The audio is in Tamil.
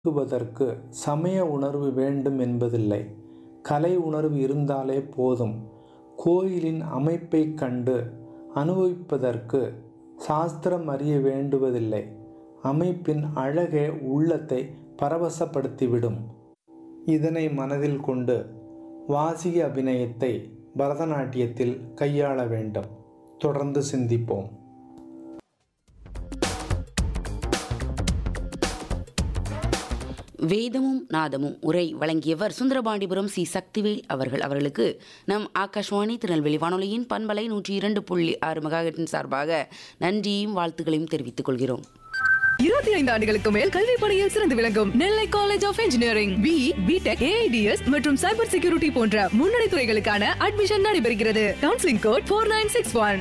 பழகுவதற்கு சமய உணர்வு வேண்டும் என்பதில்லை கலை உணர்வு இருந்தாலே போதும் கோயிலின் அமைப்பைக் கண்டு அனுபவிப்பதற்கு சாஸ்திரம் அறிய வேண்டுவதில்லை அமைப்பின் அழகே உள்ளத்தை பரவசப்படுத்திவிடும் இதனை மனதில் கொண்டு வாசிக அபிநயத்தை பரதநாட்டியத்தில் கையாள வேண்டும் தொடர்ந்து சிந்திப்போம் வேதமும் நாதமும் உரை வழங்கியவர் சுந்தரபாண்டிபுரம் சி சக்திவேல் அவர்கள் அவர்களுக்கு நம் ஆகாஷ்வாணி திருநெல்வேலி வானொலியின் பண்பலை நூற்றி இரண்டு புள்ளி ஆறு மெகாஹெட்டின் சார்பாக நன்றியையும் வாழ்த்துக்களையும் தெரிவித்துக் கொள்கிறோம் இருபத்தி ஐந்து ஆண்டுகளுக்கு மேல் கல்வி பணியில் சிறந்து விளங்கும் Nellai college of engineering B B Tech AIDS மற்றும் சைபர் செக்யூரிட்டி போன்ற முன்னணி துறைகளுக்கான அட்மிஷன் நடைபெறுகிறது counselling code four nine six one